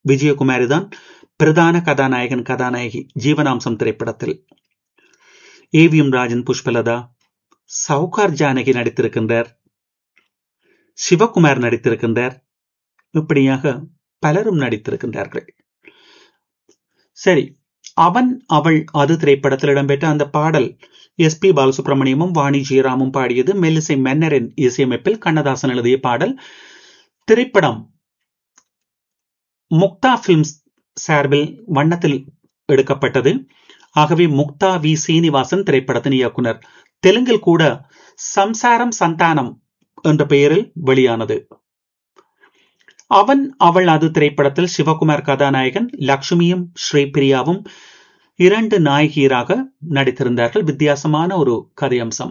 விஜயகுமாரி தான் பிரதான கதாநாயகன் கதாநாயகி ஜீவனாம்சம் திரைப்படத்தில் ஏவிஎம் ராஜன் புஷ்பலதா சவுகார் ஜானகி நடித்திருக்கின்றார் சிவகுமார் நடித்திருக்கின்றார் இப்படியாக பலரும் நடித்திருக்கின்றார்கள் சரி அவன் அவள் அது திரைப்படத்தில் இடம்பெற்ற அந்த பாடல் எஸ் பி பாலசுப்ரமணியமும் வாணி ஜெயராமும் பாடியது மெல்லிசை மன்னரின் இசையமைப்பில் கண்ணதாசன் எழுதிய பாடல் திரைப்படம் முக்தா பிலிம்ஸ் சார்பில் வண்ணத்தில் எடுக்கப்பட்டது ஆகவே முக்தா வி சீனிவாசன் திரைப்படத்தின் இயக்குனர் தெலுங்கில் கூட சம்சாரம் சந்தானம் என்ற பெயரில் வெளியானது அவன் அவள் அது திரைப்படத்தில் சிவகுமார் கதாநாயகன் லக்ஷ்மியும் ஸ்ரீபிரியாவும் இரண்டு நாயகியராக நடித்திருந்தார்கள் வித்தியாசமான ஒரு கதையம்சம்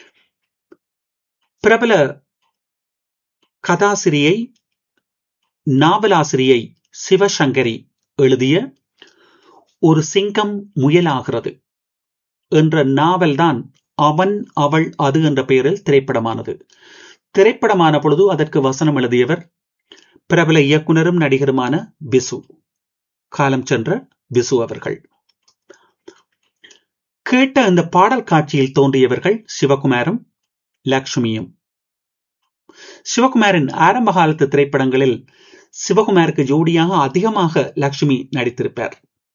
பிரபல கதாசிரியை நாவலாசிரியை சிவசங்கரி எழுதிய ஒரு சிங்கம் முயலாகிறது என்ற நாவல்தான் அவன் அவள் அது என்ற பெயரில் திரைப்படமானது திரைப்படமான பொழுது அதற்கு வசனம் எழுதியவர் பிரபல இயக்குனரும் நடிகருமான விசு காலம் சென்ற விசு அவர்கள் கேட்ட அந்த பாடல் காட்சியில் தோன்றியவர்கள் சிவகுமாரும் லக்ஷ்மியும் சிவகுமாரின் ஆரம்ப காலத்து திரைப்படங்களில் சிவகுமாருக்கு ஜோடியாக அதிகமாக லக்ஷ்மி நடித்திருப்பார்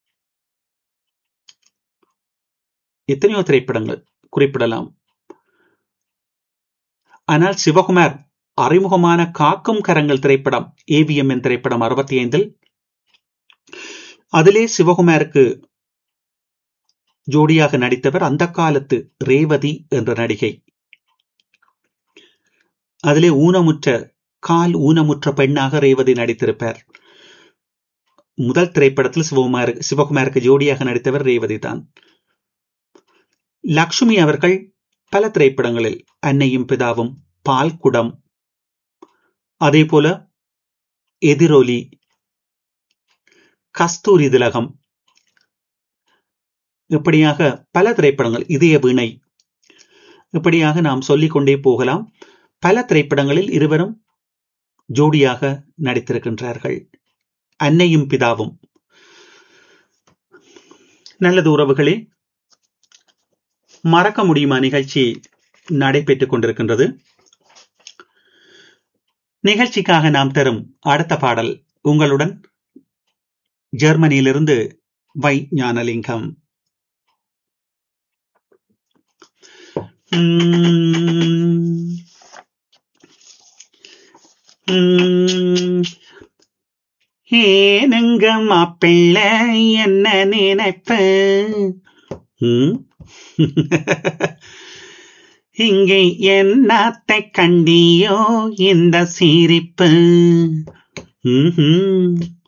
எத்தனையோ திரைப்படங்கள் குறிப்பிடலாம் ஆனால் சிவகுமார் அறிமுகமான காக்கும் கரங்கள் திரைப்படம் ஏவிஎம் என் திரைப்படம் அறுபத்தி ஐந்தில் அதிலே சிவகுமாருக்கு ஜோடியாக நடித்தவர் அந்த காலத்து ரேவதி என்ற நடிகை அதிலே ஊனமுற்ற கால் ஊனமுற்ற பெண்ணாக ரேவதி நடித்திருப்பார் முதல் திரைப்படத்தில் சிவகுமார் சிவகுமாருக்கு ஜோடியாக நடித்தவர் ரேவதி தான் லக்ஷ்மி அவர்கள் பல திரைப்படங்களில் அன்னையும் பிதாவும் பால்குடம் அதே போல எதிரொலி கஸ்தூரி திலகம் இப்படியாக பல திரைப்படங்கள் இதய வீணை இப்படியாக நாம் சொல்லிக்கொண்டே போகலாம் பல திரைப்படங்களில் இருவரும் ஜோடியாக நடித்திருக்கின்றார்கள் அன்னையும் பிதாவும் நல்லது உறவுகளே மறக்க முடியுமா நிகழ்ச்சி நடைபெற்றுக் கொண்டிருக்கின்றது நிகழ்ச்சிக்காக நாம் தரும் அடுத்த பாடல் உங்களுடன் ஜெர்மனியிலிருந்து வை ஞானலிங்கம் ஏனுங்க மாப்பிள்ளை என்ன நினைப்பு இங்கே என்னத்தை கண்டியோ இந்த சிரிப்பு